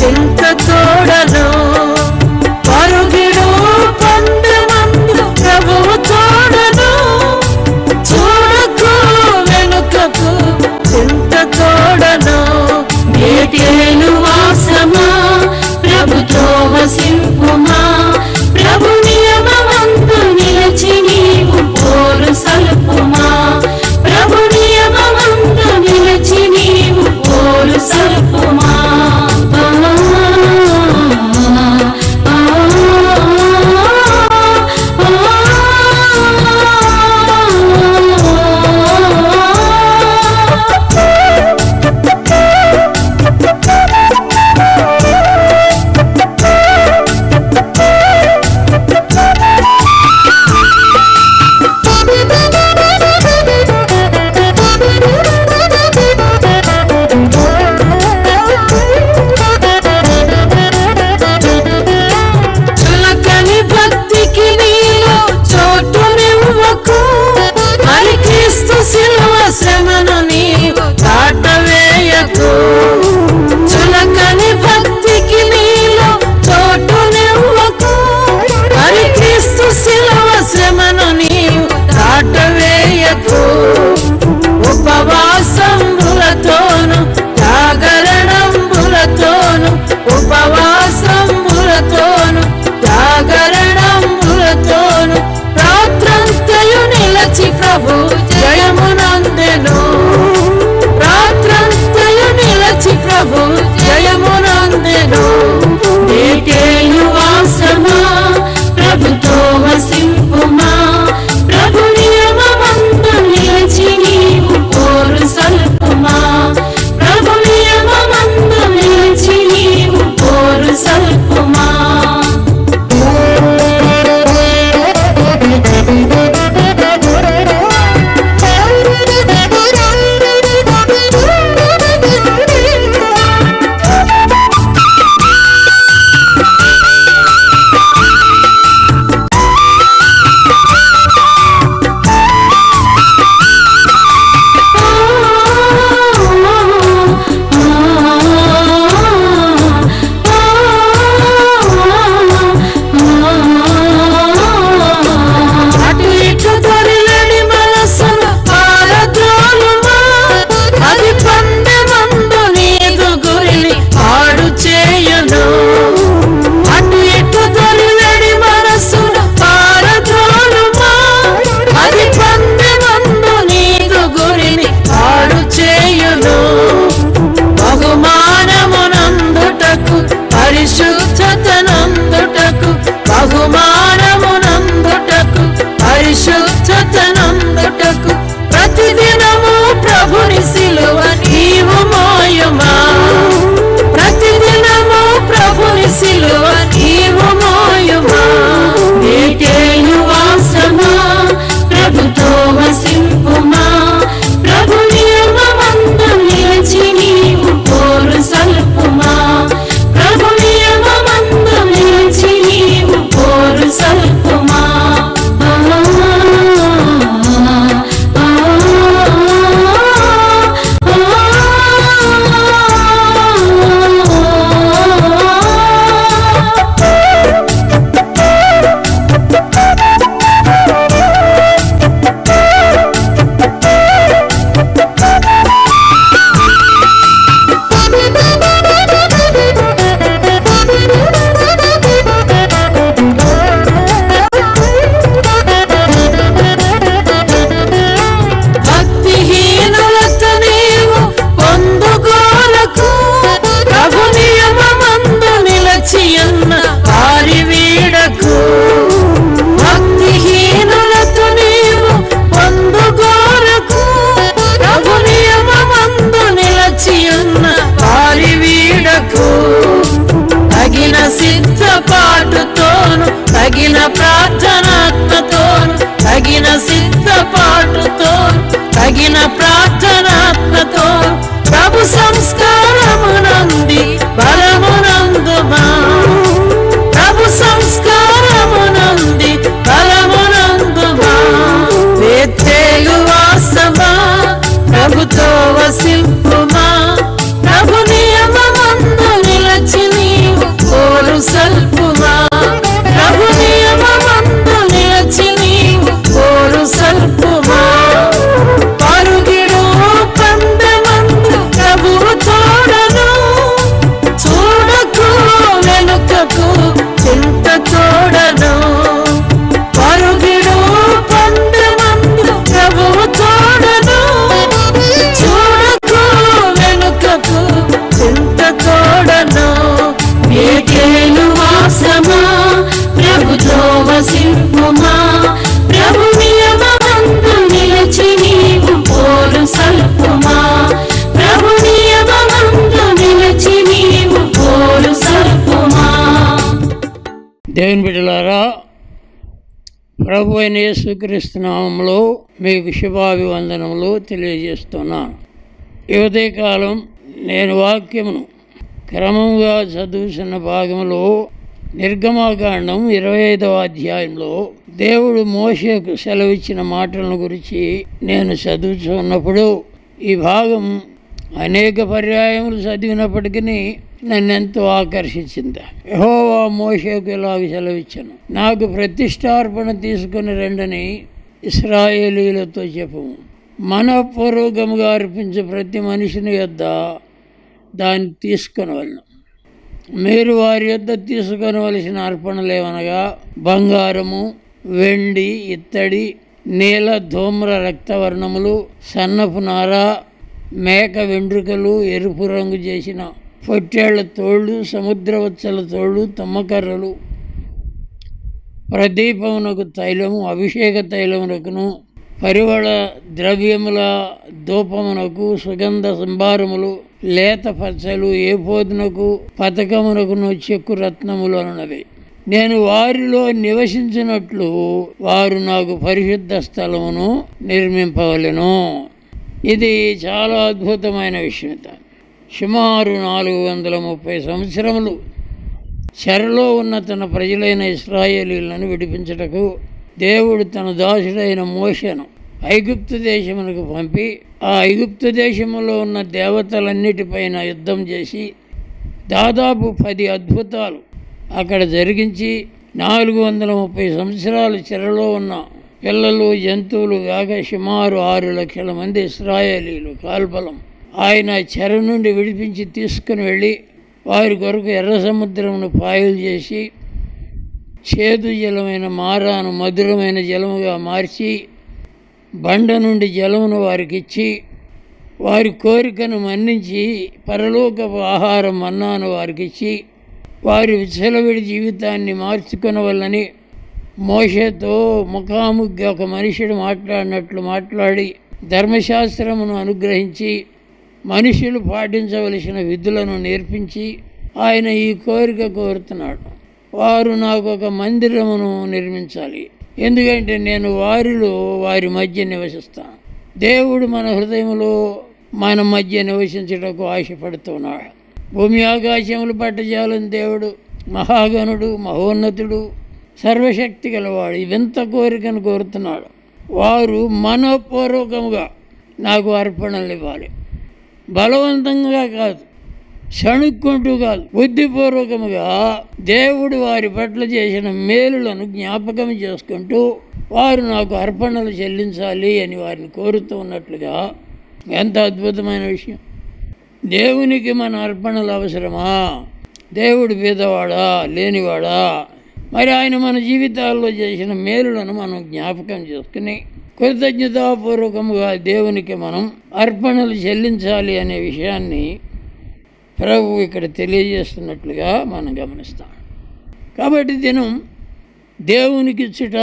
చింత తోడను పరుగిడు పందమందు ప్రభువు తోడను చూడకు వెనుకకు చింత తోడను ఏటేలు వాసమా ప్రభుతో వసింపుమా ప్రభు నియమమందు నిలిచి నీవు పోరు సల్పుమా ప్రభు నియమమందు నిలిచి నీవు పోరు సల్పుమా ఆ, ఆ, ఆ, ఆ. చులకని భక్తికి నీలో చోటునివ్వకు మరి క్రీస్తు శిలువ శ్రమను నీవు దాటవేయకు చులకని భక్తికి నీలో చోటునివ్వకు మరి క్రీస్తు శిలువ శ్రమను నీవు దాటవేయకు ఉపవాసంబులతోను జాగరణంబులతోను ఉపవాసంబులతోను జాగరణంబులతోను రాత్రంతయు నిలచి ప్రభు జయమునందెను రాత్రంతయు నిలచి ప్రభు జయమునందెను ఏటేలు వాసమా ప్రభుతో వసింపుమా ప్రభు నియమమందు నిలిచి నీవు పోరు సల్పుమా ప్రభు నియమమందు నిలిచి నీవు పోరు సల్పుమా అటు ఇటు దొరిలడి మనసును పారద్రోలుమా అది పందెమందు నీదు గురిని పాడు చేయును అటు ఇటు దొరిలడి మనసును పారద్రోలుమా అది పందెమందు నీదు గురిని పాడు చేయును బహుమానమునందుటకు పరిశుద్ధతనందుటకు బహుమానమునందుటకు పరిశుద్ధతనందుటకు ప్రతిదినము ప్రభుని సిలువ నీవు మోయుమా ప్రతిదినము ప్రభుని సిలువ నీవు మోయుమా ఏటేలు వాసమా ప్రభుతో వసింపుమా ప్రభు నియమమందు నిలిచి నీవు పోరు సల్పుమా ప్రభు నియమమందు నిలిచి నీవు పోరు సల్పుమా ఆ, ఆ, ఆ, భక్తిహీనులతో నీవు పొందుకోలకు ప్రభు నియమమందు నిలచియున్న వారి వీడకు భక్తిహీనులతో నీవు పొందుకోరకు ప్రభు నియమమందు నిలచియున్న వారి వీడకు తగిన సిద్ధపాటుతోను తగిన ప్రార్థనాత్మతోను తగిన సిద్ధపాటుతోను తగిన ప్రార్థనాత్మతో ప్రభు సంస్కారమునంది బలమునందుమా ప్రభు సంస్కారమునంది బలమునందుమా వేత్తేలు వాసమా ప్రభుతో వసింపుమా ప్రభు నియమమందు నిలచి నీ దేవుని బిడ్డలారా ప్రభు అయిన యేసుక్రీస్తు నామంలో మీకు శుభాభివందనములు తెలియజేస్తున్నాను ఈ ఉదయకాలం నేను వాక్యమును క్రమంగా చదువుతున్న భాగంలో నిర్గమాకాండం ఇరవై ఐదవ అధ్యాయంలో దేవుడు మోషకు సెలవిచ్చిన మాటలను గురించి నేను చదువుతున్నప్పుడు ఈ భాగం అనేక పర్యాయములు చదివినప్పటికీ నన్ను ఎంతో ఆకర్షించింది యెహోవా మోషకు ఇలాగ సెలవిచ్చాను నాకు ప్రతిష్టార్పణ తీసుకుని రండని ఇస్రాయేలీలతో చెప్పము మనపూర్వకముగా అర్పించే ప్రతి మనిషిని యొద్ద దాన్ని తీసుకొనవలను మీరు వారి యొద్ద తీసుకొనవలసిన అర్పణలు ఏమనగా బంగారము వెండి ఇత్తడి నీల ధూమ్ర రక్తవర్ణములు సన్నపు నార మేక వెంట్రుకలు ఎరుపు రంగు చేసిన పొట్టేళ్ల తోళ్ళు సముద్రవత్సల తోళ్ళు తుమ్మకర్రలు ప్రదీపమునకు తైలము అభిషేక తైలమునకును పరిమళ ద్రవ్యముల ధూపమునకు సుగంధ సంభారములు లేత పచ్చలు ఏపోదునకు పథకమునకును చెక్కు రత్నములు అన్నవి నేను వారిలో నివసించినట్లు వారు నాకు పరిశుద్ధ స్థలమును నిర్మింపవలెను ఇది చాలా అద్భుతమైన విషయం సుమారు నాలుగు వందల ముప్పై సంవత్సరములు చెరలో ఉన్న తన ప్రజలైన ఇస్రాయేలీలను విడిపించుటకు దేవుడు తన దాసుడైన మోషను ఐగుప్తు దేశమునకు పంపి ఆ ఐగుప్తు దేశములో ఉన్న దేవతలన్నిటిపైన యుద్ధం చేసి దాదాపు పది అద్భుతాలు అక్కడ జరిగించి నాలుగు వందల ముప్పై సంవత్సరాలు చెరలో ఉన్న పిల్లలు జంతువులు కాక సుమారు ఆరు లక్షల మంది ఇస్రాయేలీలు కాల్బలం ఆయన చెర నుండి విడిపించి తీసుకుని వెళ్ళి వారి కొరకు ఎర్ర సముద్రమును పాయలు చేసి చేదు జలమైన మారాను మధురమైన జలముగా మార్చి బండ నుండి జలమును వారికి ఇచ్చి వారి కోరికను మన్నించి పరలోకపు ఆహారం మన్నాను వారికి ఇచ్చి వారి విచ్చలవిడి జీవితాన్ని మార్చుకునవల్లని మోషతో ముఖాముఖి ఒక మనుషుడు మాట్లాడినట్లు మాట్లాడి ధర్మశాస్త్రమును అనుగ్రహించి మనుషులు పాటించవలసిన విధులను నేర్పించి ఆయన ఈ కోరిక కోరుతున్నాడు వారు నాకు ఒక మందిరమును నిర్మించాలి ఎందుకంటే నేను వారిలో వారి మధ్య నివసిస్తాను దేవుడు మన హృదయంలో మన మధ్య నివసించటకు ఆశపడుతున్నాడు భూమి ఆకాశములు పట్టజాలని దేవుడు మహాగణుడు మహోన్నతుడు సర్వశక్తి గలవాడు ఈ వింత కోరికను కోరుతున్నాడు వారు మనపూర్వకముగా నాకు అర్పణలు ఇవ్వాలి బలవంతంగా కాదు సణుక్కుంటూ కాదు బుద్ధిపూర్వకముగా దేవుడు వారి పట్ల చేసిన మేలులను జ్ఞాపకం చేసుకుంటూ వారు నాకు అర్పణలు చెల్లించాలి అని వారిని కోరుతూ ఉన్నట్లుగా ఎంత అద్భుతమైన విషయం దేవునికి మన అర్పణలు అవసరమా దేవుడు పేదవాడా లేనివాడా మరి ఆయన మన జీవితాల్లో చేసిన మేలులను మనం జ్ఞాపకం చేసుకుని కృతజ్ఞతాపూర్వకముగా దేవునికి మనం అర్పణలు చెల్లించాలి అనే విషయాన్ని ప్రభు ఇక్కడ తెలియజేస్తున్నట్లుగా మనం గమనిస్తాం కాబట్టి దినం దేవునికి ఇచ్చుట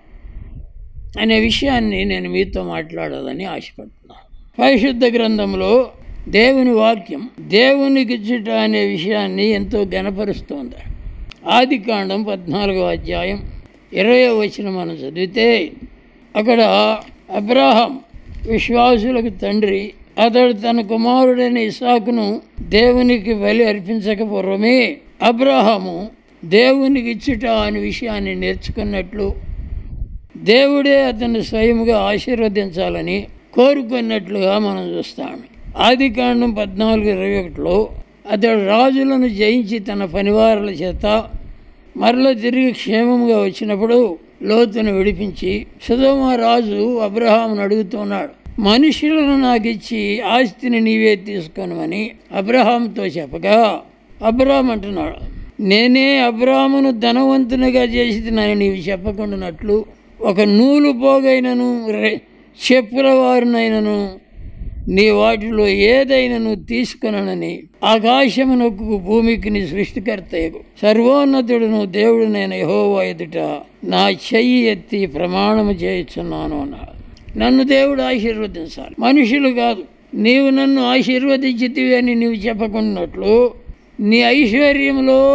అనే విషయాన్ని నేను మీతో మాట్లాడాలని ఆశపడుతున్నాను పరిశుద్ధ గ్రంథంలో దేవుని వాక్యం దేవునికి ఇచ్చుట అనే విషయాన్ని ఎంతో గనపరుస్తోంది ఆది కాండం పద్నాలుగో అధ్యాయం ఇరవై వచ్చిన మనం చదివితే అక్కడ అబ్రాహం విశ్వాసులకు తండ్రి అతడు తన కుమారుడైన ఇసాకును దేవునికి బలి అర్పించక పూర్వమే అబ్రాహాము దేవునికి ఇచ్చుట అనే విషయాన్ని నేర్చుకున్నట్లు దేవుడే అతన్ని స్వయముగా ఆశీర్వదించాలని కోరుకున్నట్లుగా మనం చూస్తాము ఆది కాండం పద్నాలుగు ఇరవై ఒకటిలో అతడు రాజులను జయించి తన పనివారుల చేత మరల తిరిగి క్షేమంగా వచ్చినప్పుడు లోతును విడిపించి సుధమ రాజు అబ్రహామును అడుగుతున్నాడు మనుషులను నాకు ఇచ్చి ఆస్తిని నీవే తీసుకొనమని అబ్రహాంతో చెప్పగా అబ్రహాం అంటున్నాడు నేనే అబ్రాహ్మును ధనవంతునిగా చేసినని నీవు చెప్పకుండానట్లు ఒక నూలు పోగైనను రె చెప్పుల వారినైనను నీ వాటిలో ఏదైనను తీసుకొనని ఆకాశమునకు భూమికి నీ సృష్టికర్తయకు సర్వోన్నతుడును దేవుడు నేను యహోవా ఎదుట నా చెయ్యి ఎత్తి ప్రమాణము చేయుచున్నాను అన్నాడు నన్ను దేవుడు ఆశీర్వదించాలి మనుషులు కాదు నీవు నన్ను ఆశీర్వదించితివి అని నీవు చెప్పకున్నట్లు నీ ఐశ్వర్యంలో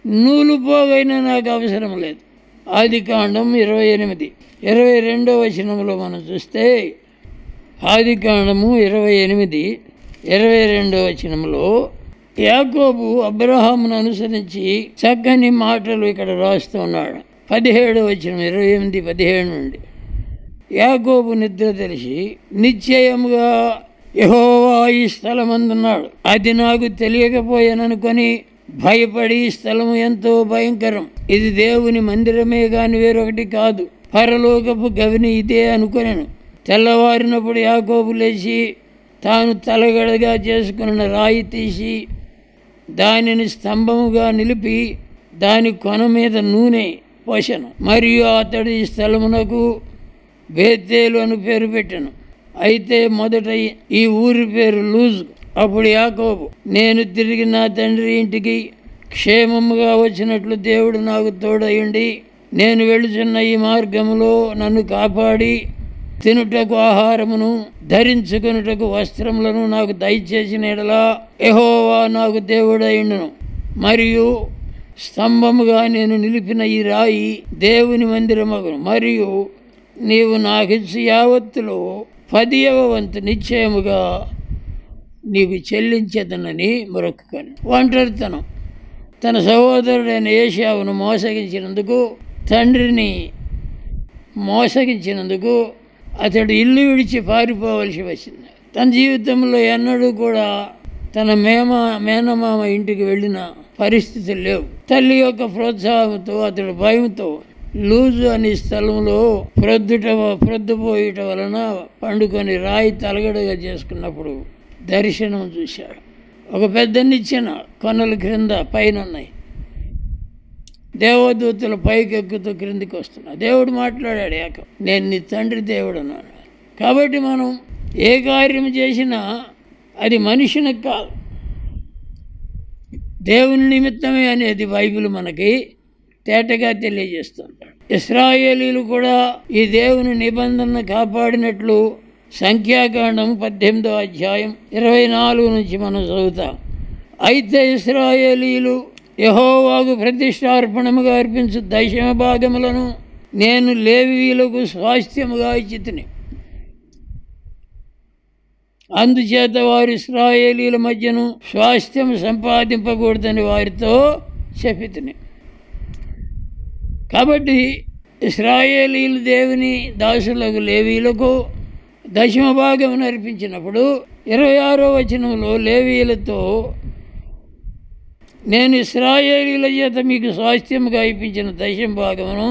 నూలు పోగైనా నాకు అవసరం లేదు ఆది కాండం ఇరవై ఎనిమిది ఇరవై రెండో వచనంలో మనం చూస్తే ఆది కాండము ఇరవై ఎనిమిది ఇరవై రెండో వచనంలో యాకోబు అబ్రహామును అనుసరించి చక్కని మాటలు ఇక్కడ రాస్తూ ఉన్నాడు పదిహేడు వచనం ఇరవై ఎనిమిది పదిహేడు నుండి యాకోబు నిద్ర తెలిసి నిశ్చయముగా యహోవా ఈ స్థలమందున్నాడు అది నాకు తెలియకపోయాననుకొని భయపడి ఈ స్థలము ఎంతో భయంకరం ఇది దేవుని మందిరమే గాని వేరొకటి కాదు పరలోకపు గవిని ఇదే అనుకొనెను తెల్లవారినప్పుడు యాకోబు లేచి తాను తలగడగా చేసుకున్న రాయి తీసి దానిని స్తంభముగా నిలిపి దాని కొన మీద నూనె పోసెను మరియు అతడు ఈ స్థలమునకు బేతేలు అని పేరు పెట్టాను అయితే మొదట ఈ ఊరి పేరు లూజ్ అప్పుడు యాకోబు నేను తిరిగి నా తండ్రి ఇంటికి క్షేమముగా వచ్చినట్లు దేవుడు నాకు తోడయుండి నేను వెళుచున్న ఈ మార్గములో నన్ను కాపాడి తినుటకు ఆహారమును ధరించుకున్నటకు వస్త్రములను నాకు దయచేసిన ఎడలా ఎహోవా నాకు దేవుడయుండును మరియు స్తంభముగా నేను నిలిపిన ఈ రాయి దేవుని మందిరమగును మరియు నీవు నాకిచ్చి యావత్తులో పదియవ వంతు నిశ్చయముగా నీకు చెల్లించేదనని మొరక్కును ఒంటరితనం తన సహోదరుడైన ఏషావును మోసగించినందుకు తండ్రిని మోసగించినందుకు అతడు ఇల్లు విడిచి పారిపోవలసి వచ్చింది తన జీవితంలో ఎన్నడూ కూడా తన మేమ మేనమామ ఇంటికి వెళ్ళిన పరిస్థితులు లేవు తల్లి యొక్క ప్రోత్సాహంతో అతడు భయంతో లూజు అనే స్థలంలో ప్రొద్దుట ప్రొద్దుపోయట వలన పండుకొని రాయి తలగడగా చేసుకున్నప్పుడు దర్శనం చూశాడు ఒక పెద్ద నిచ్చెన కొనల క్రింద పైన ఉన్నాయి దేవదూతలు పైకి ఎక్కుతూ క్రిందికి వస్తున్నా దేవుడు మాట్లాడాడు ఏక నేను నీ తండ్రి దేవుడు అన్నాడు కాబట్టి మనం ఏ కార్యం చేసినా అది మనిషినికి కాదు దేవుని నిమిత్తమే అనేది బైబిల్ మనకి తేటగా తెలియజేస్తుంటాడు ఇస్రాయేలీలు కూడా ఈ దేవుని నిబంధనను కాపాడినట్లు సంఖ్యాకాండం పద్దెనిమిదో అధ్యాయం ఇరవై నాలుగు నుంచి మనం చదువుతాం అయితే ఇస్రాయేలీలు యహోవాకు ప్రతిష్టార్పణముగా అర్పించు దశమ భాగములను నేను లేవీయులకు స్వాస్థ్యముగా ఇచ్చితిని అందుచేత వారు ఇస్రాయేలీల మధ్యను స్వాస్థ్యం సంపాదింపకూడదని వారితో చెప్పితిని కాబట్టి ఇస్రాయేలీలు దేవుని దాసులకు లేవీలకు దశమ భాగం నర్పించినప్పుడు ఇరవై ఆరో వచనంలో లేవీయులతో నేను ఇస్రాయేలీల చేత మీకు స్వాస్థ్యముగా ఇప్పించిన దశమ భాగమును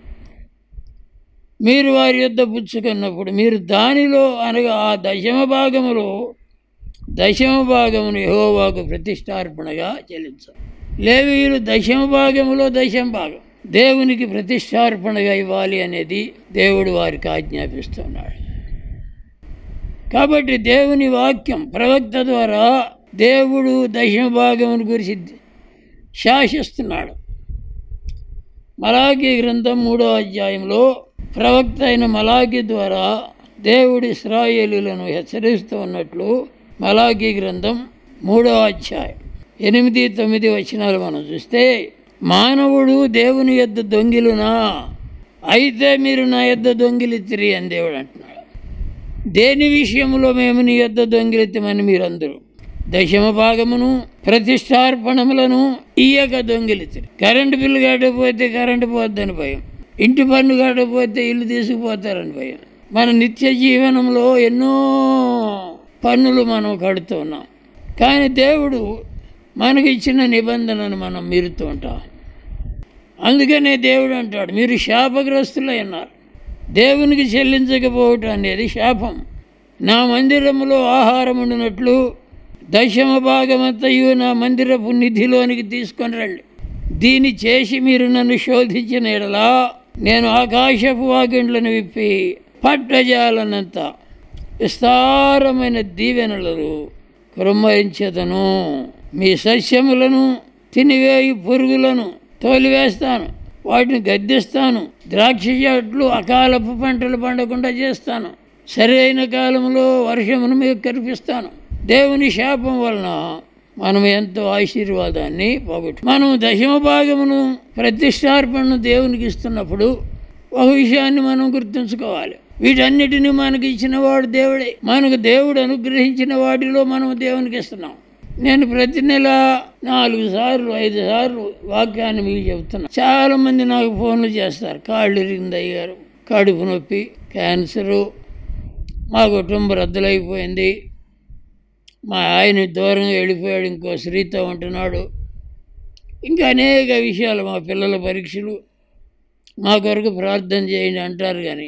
మీరు వారి యొద్ద పుచ్చుకున్నప్పుడు మీరు దానిలో అనగా ఆ దశమ భాగములో దశమ భాగమును యెహోవాకు ప్రతిష్టార్పణగా చెల్లించాలి లేవీయులు దశమ భాగములో దశమ భాగం దేవునికి ప్రతిష్టార్పణగా ఇవ్వాలి అనేది దేవుడు వారికి ఆజ్ఞాపిస్తున్నాడు కాబట్టి దేవుని వాక్యం ప్రవక్త ద్వారా దేవుడు దశమ భాగమును గురించి శాసిస్తున్నాడు మలాఖీ గ్రంథం మూడో అధ్యాయంలో ప్రవక్త అయిన మలాఖీ ద్వారా దేవుడి ఇస్రాయేలీలను హెచ్చరిస్తూ ఉన్నట్లు మలాఖీ గ్రంథం మూడో అధ్యాయం ఎనిమిది తొమ్మిది వచనాలు మనం చూస్తే మానవుడు దేవుని యొద్ద దొంగిలునా అయితే మీరు నా యొద్ద దొంగిలిత్తిరి అని దేవుడు అంటున్నాడు దేని విషయంలో మేము నీ యొద్ద దొంగిలితమని మీరందరూ దశమ భాగమును ప్రతిష్టార్పణములను ఇయ్యక దొంగిలితిరి కరెంటు బిల్లు కట్టకపోతే కరెంటు పోద్దని భయం ఇంటి పన్ను కట్టకపోతే ఇల్లు తీసుకుపోతారని భయం మన నిత్య జీవనంలో ఎన్నో పన్నులు మనం కడుతూ ఉన్నాం కానీ దేవుడు మనకి ఇచ్చిన నిబంధనను మనం మీరుతూ ఉంటాం అందుకనే దేవుడు అంటాడు మీరు శాపగ్రస్తులై ఉన్నారు దేవునికి చెల్లించకపోవటం అనేది శాపం నా మందిరములో ఆహారం ఉండినట్లు దశమ భాగమంతయు నా మందిరపు నిధిలోనికి తీసుకొని రండి దీన్ని చేసి మీరు నన్ను శోధించిన ఎడలా నేను ఆకాశపు వాకిండ్లను విప్పి పట్టజాలనంత విస్తారమైన దీవెనలను కుమ్మరించేదను మీ సస్యములను తినివేయి పురుగులను తోలివేస్తాను వాటిని గద్దిస్తాను ద్రాక్ష చెట్లు అకాలపు పంటలు పండకుండా చేస్తాను సరైన కాలంలో వర్షమును మీకు కల్పిస్తాను దేవుని శాపం వలన మనం ఎంతో ఆశీర్వాదాన్ని పోగొట్టు మనం దశమ భాగమును ప్రతిష్టార్పణను దేవునికి ఇస్తున్నప్పుడు ఒక విషయాన్ని మనం గుర్తుంచుకోవాలి వీటన్నిటిని మనకి ఇచ్చిన వాడు దేవుడే మనకు దేవుడు అనుగ్రహించిన వాటిలో మనం దేవునికి ఇస్తున్నాం నేను ప్రతి నెల నాలుగు సార్లు ఐదు సార్లు వాక్యాన్ని మీకు చెప్తున్నా చాలా మంది నాకు ఫోన్లు చేస్తారు కాళ్ళు ఇరిగింది అయ్యారు కడుపు నొప్పి క్యాన్సరు మా కుటుంబం రద్దులైపోయింది మా ఆయన దూరంగా వెళ్ళిపోయాడు ఇంకో స్త్రీతో ఉంటున్నాడు ఇంకా అనేక విషయాలు మా పిల్లల పరీక్షలు మా కొరకు ప్రార్థన చేయండి అంటారు కానీ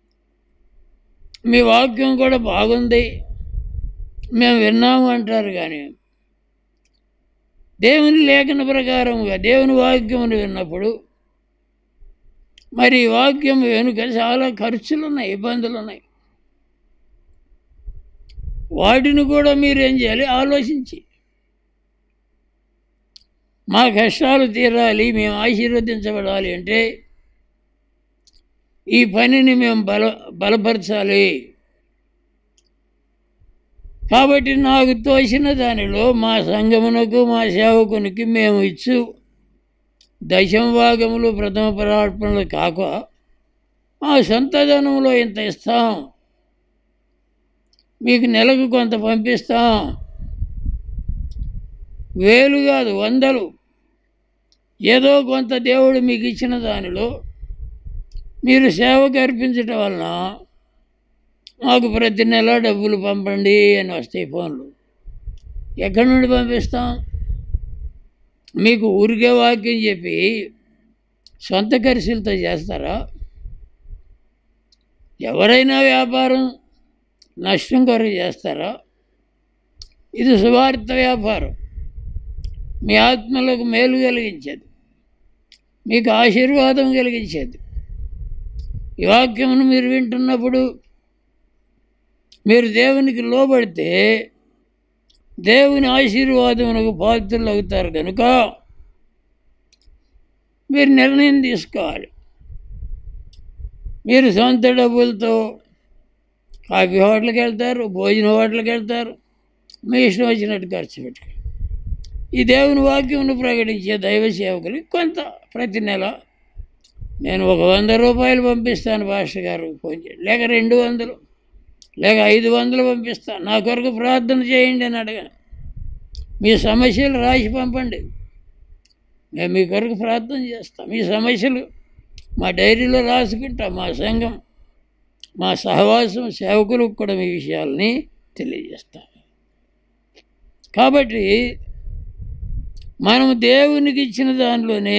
మీ వాక్యం కూడా బాగుంది మేము విన్నాము అంటారు కానీ దేవుని లేఖన ప్రకారముగా దేవుని వాక్యమును విన్నప్పుడు మరి ఈ వాక్యం వెనుక చాలా ఖర్చులు ఉన్నాయి ఇబ్బందులు ఉన్నాయి వాటిని కూడా మీరు ఏం చేయాలి ఆలోచించి మా కష్టాలు తీరాలి మేము ఆశీర్వదించబడాలి అంటే ఈ పనిని మేము బల బలపరచాలి కాబట్టి నాకు తోచిన దానిలో మా సంగమునకు మా సేవకునికి మేము ఇచ్చు దశమ భాగములు ప్రథమ ప్రార్పణలు కాక మా సొంత ధనంలో ఇంత ఇస్తాం మీకు నెలకు కొంత పంపిస్తాం వేలు కాదు వందలు ఏదో కొంత దేవుడు మీకు ఇచ్చిన దానిలో మీరు సేవకు అర్పించటం వలన మాకు ప్రతి నెల డబ్బులు పంపండి అని వస్తాయి ఫోన్లు ఎక్కడి నుండి పంపిస్తాం మీకు ఊరికే వాక్యం చెప్పి సొంత ఖర్చులతో చేస్తారా ఎవరైనా వ్యాపారం నష్టం కొరకు చేస్తారా ఇది సువార్త వ్యాపారం మీ ఆత్మలకు మేలు కలిగించేది మీకు ఆశీర్వాదం కలిగించేది ఈ వాక్యమును మీరు వింటున్నప్పుడు మీరు దేవునికి లోబడితే దేవుని ఆశీర్వాదమునకు పాత్రలు అవుతారు కనుక మీరు నిర్ణయం తీసుకోవాలి మీరు సొంత డబ్బులతో కాఫీ హోటల్కి వెళ్తారు భోజన హోటల్కి వెళ్తారు మీ ఇష్టం వచ్చినట్టు ఖర్చు పెట్టుకో ఈ దేవుని వాక్యమును ప్రకటించే దైవ సేవకులు కొంత ప్రతి నెల నేను ఒక వంద రూపాయలు పంపిస్తాను పాస్టర్ గారు ఫోన్ చేయండి లేక రెండు వందలు లేక ఐదు వందలు పంపిస్తాను నా కొరకు ప్రార్థన చేయండి అని అడగాను మీ సమస్యలు రాసి పంపండి మేము మీ కొరకు ప్రార్థన చేస్తాం మీ సమస్యలు మా డైరీలో రాసుకుంటాం మా సంఘం మా సహవాసం సేవకులకు కూడా మీ విషయాల్ని తెలియజేస్తాం కాబట్టి మనం దేవునికి ఇచ్చిన దానిలోనే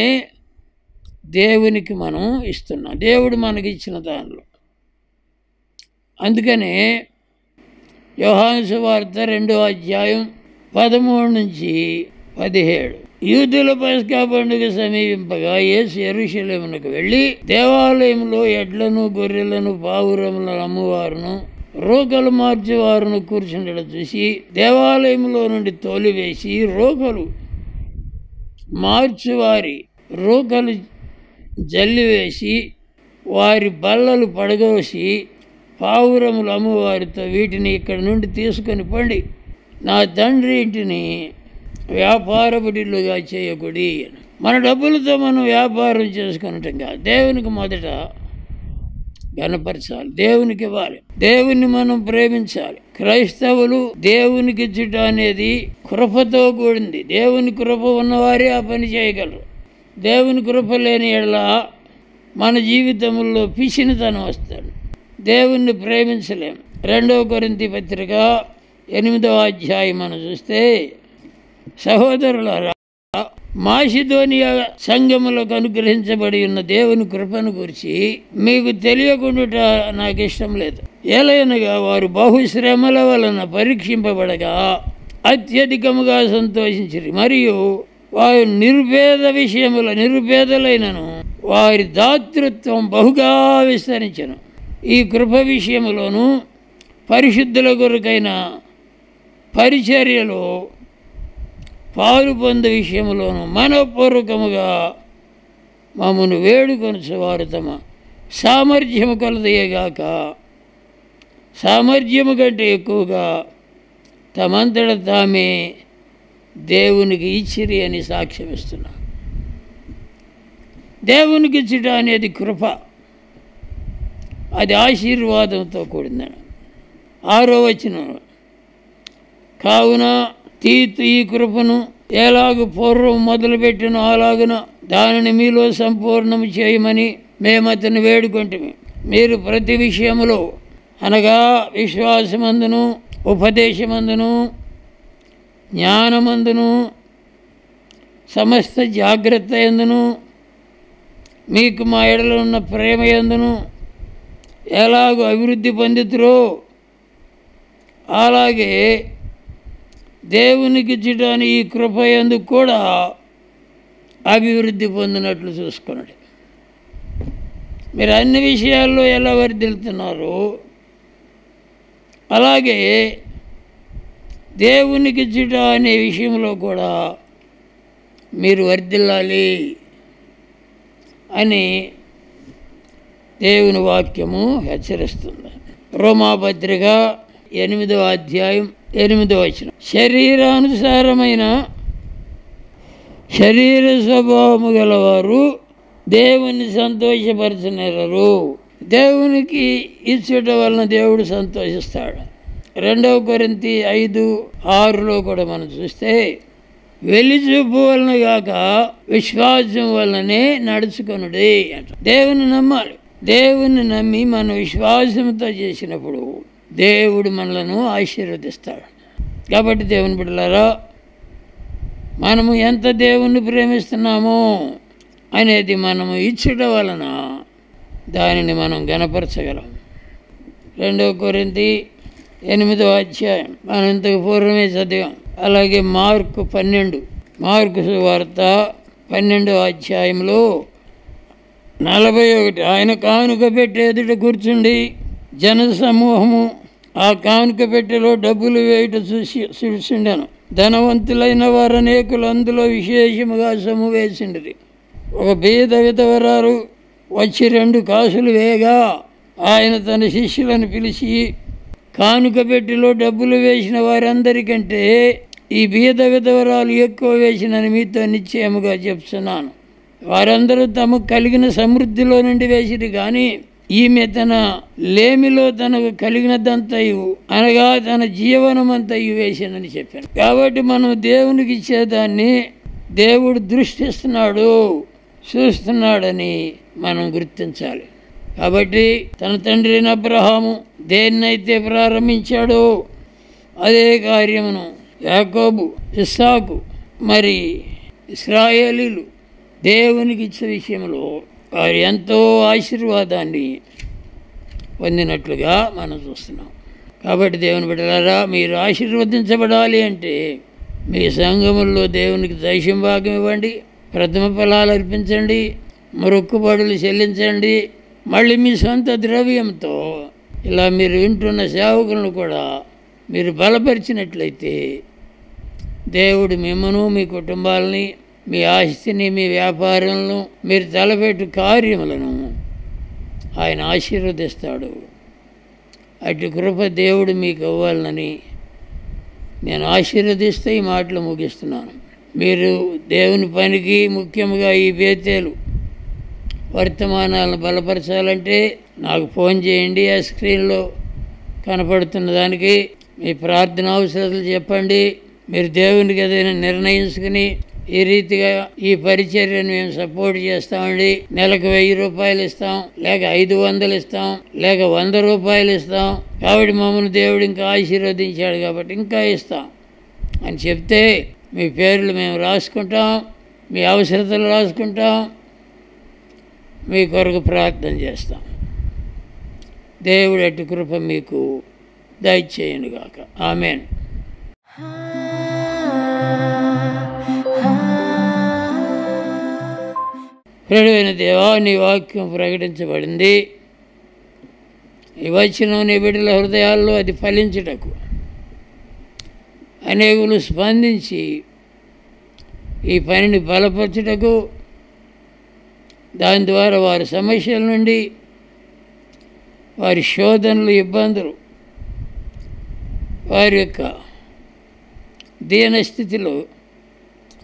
దేవునికి మనం ఇస్తున్నాం దేవుడు మనకి ఇచ్చిన దానిలో అందుకనే యోహాను సువార్త రెండో అధ్యాయం పదమూడు నుంచి పదిహేడు యూదుల పస్కా పండుగ సమీపింపగా యేసు ఎరుషలేమునకు వెళ్ళి దేవాలయంలో ఎడ్లను గొర్రెలను పావురములను అమ్మువారును రోకలు మార్చేవారును కూర్చుండడం చూసి దేవాలయంలో నుండి తోలివేసి రోకలు మార్చువారి రోకలు జల్లివేసి వారి బల్లలు పడగోసి పావురములు అమ్మువారితో వీటిని ఇక్కడి నుండి తీసుకొని పండి నా తండ్రి ఇంటిని వ్యాపారపుడిలుగా చేయకుడి అని. మన డబ్బులతో మనం వ్యాపారం చేసుకునటం కాదు దేవునికి మొదట గనపరచాలి దేవునికి ఇవ్వాలి దేవుని మనం ప్రేమించాలి క్రైస్తవులు దేవునికి ఇచ్చుట అనేది కృపతో కూడింది దేవుని కృప ఉన్నవారే ఆ పని చేయగలరు దేవుని కృప లేని ఎడల మన జీవితంలో పిసినితనం వస్తాడు దేవుణ్ణి ప్రేమించలేం రెండవ కొరింతి పత్రిక ఎనిమిదవ అధ్యాయం మనం చూస్తే సహోదరులారా మాసిధోనియా సంఘములకు అనుగ్రహించబడి ఉన్న దేవుని కృపను గురించి మీకు తెలియకుండా నాకు ఇష్టం లేదు ఏలైనగా వారు బహుశ్రమల వలన పరీక్షింపబడగా అత్యధికముగా సంతోషించిరి మరియు వారు నిర్భేద విషయముల నిరుపేదలైనను వారి దాతృత్వం బహుగా విస్తరించను ఈ కృప విషయములోను పరిశుద్ధుల కొరకైన పరిచర్యలో పాలు పొందే విషయంలోను మనపూర్వకముగా మమ్మను వేడుకొనసు వారు తమ సామర్థ్యము కలదయ్యగాక సామర్థ్యము కంటే ఎక్కువగా తమంతట తామే దేవునికి ఇచ్చిరి అని సాక్ష్యం ఇస్తున్నా దేవునికి ఇచ్చుట అనేది కృప అది ఆశీర్వాదంతో కూడిందని ఆరో వచనం కావున తీతు ఈ కృపను ఎలాగ పూర్వం మొదలుపెట్టిన అలాగున దానిని మీలో సంపూర్ణం చేయమని మేము అతను వేడుకుంటుమి మీరు ప్రతి విషయములో అనగా విశ్వాసమందును ఉపదేశమందును జ్ఞానమందును సమస్త జాగ్రత్త ఎందును మీకు మా ఎడలో ఉన్న ప్రేమ ఎందును ఎలాగో అభివృద్ధి పొందుతురో అలాగే దేవునికి ఇచ్చటాన్ని ఈ కృప ఎందుకు కూడా అభివృద్ధి పొందినట్లు చూసుకున్నాడు మీరు అన్ని విషయాల్లో ఎలా వర్ధిల్తున్నారు అలాగే దేవునికి ఇచ్చుట అనే విషయంలో కూడా మీరు వర్ధిల్లాలి అని దేవుని వాక్యము హెచ్చరిస్తుంది రోమాపత్రిక ఎనిమిదవ అధ్యాయం ఎనిమిదవ వచనం శరీరానుసారమైన శరీర స్వభావము గలవారు దేవుని సంతోషపరచనేరరు దేవునికి ఇచ్చుట వలన దేవుడు సంతోషిస్తాడు రెండవ కొరింతి ఐదు ఆరులో కూడా మనం చూస్తే వెలిచూపు వలన గాక విశ్వాసం వలననే నడుచుకొనుడి అంట దేవుని నమ్మాలి దేవుని నమ్మి మన విశ్వాసంతో చేసినప్పుడు దేవుడు మనలను ఆశీర్వదిస్తాడు కాబట్టి దేవుని బిడ్డలారా మనము ఎంత దేవుణ్ణి ప్రేమిస్తున్నామో అనేది మనము ఇచ్చుట వలన దానిని మనం గనపరచగలం రెండవ కొరింతి ఎనిమిదవ అధ్యాయం మనం ఇంతకు పూర్వమే చదివాం అలాగే మార్కు పన్నెండు మార్కు వార్త పన్నెండవ అధ్యాయంలో నలభై ఒకటి ఆయన కానుక పెట్టే ఎదుట కూర్చుండి జన సమూహము ఆ కానుక పెట్టెలో డబ్బులు వేయుట చూసి చూసిండాను ధనవంతులైన వారు అనేకులు అందులో విశేషముగా సొమ్ము వేసిండ్రి ఒక బీద విధవరాలు వచ్చి రెండు కాసులు వేయగా ఆయన తన శిష్యులను పిలిచి కానుక పెట్టెలో డబ్బులు వేసిన వారందరికంటే ఈ బీద విధవరాలు ఎక్కువ వేసినని మీతో నిశ్చయముగా చెప్తున్నాను వారందరూ తమకు కలిగిన సమృద్ధిలో నుండి వేసిరు కానీ ఈమె తన లేమిలో తనకు కలిగినదంతయు అనగా తన జీవనమంతయు వేసిందని చెప్పాను కాబట్టి మనం దేవునికి ఇచ్చేదాన్ని దేవుడు దృష్టిస్తున్నాడు చూస్తున్నాడని మనం గుర్తించాలి కాబట్టి తన తండ్రి అయిన అబ్రహాము దేన్నైతే ప్రారంభించాడో అదే కార్యమును యాకోబు ఇస్సాకు మరి ఇస్రాయేలీలు దేవునికి ఇచ్చే విషయంలో వారు ఎంతో ఆశీర్వాదాన్ని పొందినట్లుగా మనం చూస్తున్నాం కాబట్టి దేవుని బిడ్డలారా మీరు ఆశీర్వదించబడాలి అంటే మీ సంఘముల్లో దేవునికి దైశం భాగం ఇవ్వండి ప్రథమ ఫలాలు అర్పించండి మొక్కుబడులు చెల్లించండి మళ్ళీ మీ సొంత ద్రవ్యంతో ఇలా మీరు వింటున్న సేవకులను కూడా మీరు బలపరిచినట్లయితే దేవుడు మిమ్మను మీ కుటుంబాలని మీ ఆస్తిని మీ వ్యాపారంలో మీరు తలపెట్టు కార్యములను ఆయన ఆశీర్వదిస్తాడు అటు కృప దేవుడు మీకు ఇవ్వాలని నేను ఆశీర్వదిస్తే ఈ మాటలు ముగిస్తున్నాను మీరు దేవుని పనికి ముఖ్యంగా ఈ బేతేలు వర్తమానాలను బలపరచాలంటే నాకు ఫోన్ చేయండి ఆ స్క్రీన్లో కనపడుతున్న దానికి మీ ప్రార్థన అవసరాలు చెప్పండి మీరు దేవునికి ఏదైనా నిర్ణయించుకుని ఈ రీతిగా ఈ పరిచర్యను మేము సపోర్ట్ చేస్తామండి నెలకు వెయ్యి రూపాయలు ఇస్తాం లేక ఐదు వందలు ఇస్తాం లేక వంద రూపాయలు ఇస్తాం కాబట్టి మమ్మల్ని దేవుడు ఇంకా ఆశీర్వదించాడు కాబట్టి ఇంకా ఇస్తాం అని చెప్తే మీ పేర్లు మేము రాసుకుంటాం మీ అవసరతలు రాసుకుంటాం మీ కొరకు ప్రార్థన చేస్తాం దేవుడు అటు కృప మీకు దయచేయను గాక ఆమెన్ ప్రేడైన దేవా నీ వాక్యం ప్రకటించబడింది ఈ వచనం నీ బిడ్డల హృదయాల్లో అది ఫలించుటకు అనేకులు స్పందించి ఈ పనిని బలపరచుటకు దాని ద్వారా వారి సమస్యల నుండి వారి శోధనలు ఇబ్బందులు వారి యొక్క దీనస్థితిలో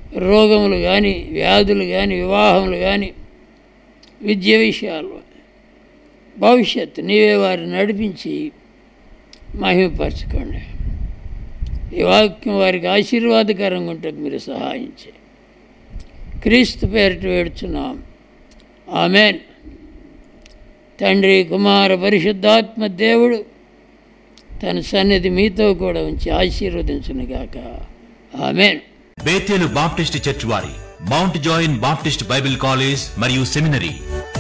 రోగములు కానీ వ్యాధులు కానీ వివాహములు కానీ విద్య విషయాలు భవిష్యత్తు నీవే వారిని నడిపించి మహిమపరచుకోండి ఈ వాక్యం వారికి ఆశీర్వాదకరంగా ఉంటే మీరు సహాయం చేయండి క్రీస్తు పేరిట వేడుచున్నాం ఆమెన్ తండ్రి కుమార పరిశుద్ధాత్మ దేవుడు తన సన్నిధి మీతో కూడా ఉంచి ఆశీర్వదించునుగాక ఆమెన్ బేతేలు బాప్టిస్ట్ చర్చ్ వారి Mount Zion Baptist Bible College మరియు సెమినరీ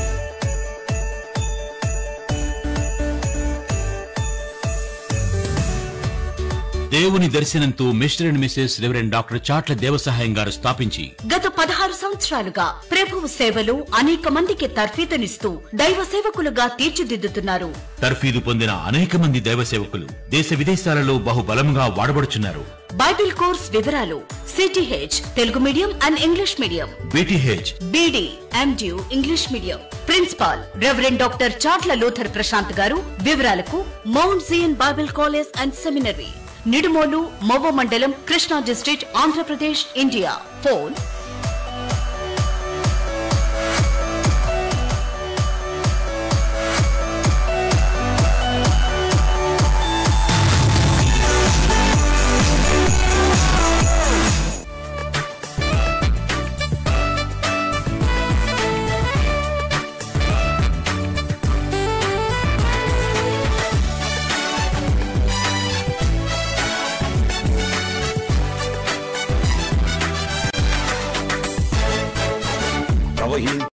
దేవుని దర్శనంతో Mr and Mrs reverend doctor Chatla Devasahayam garu స్థాపించి గత పదహారు సంవత్సరాలుగా ప్రభువు సేవలు అనేక మందికి తర్ఫీదునిస్తూ దైవ సేవకులుగా తీర్చిదిద్దుతున్నారు తర్ఫీదు పొందిన అనేక మంది దైవ సేవకులు దేశ విదేశాలలో బహుబలంగా వాడబడుచున్నారు బైబిల్ కోర్స్ వివరాలు CTH Telugu medium and English medium BTH BD ఎండ్యూ English medium principal reverend doctor Chatla Luther Prashanth garu వివరాలకు Mount Zion Bible College and Seminary Nidumolu Movva మండలం Krishna district Andhra Pradesh India phone ప్రవహించు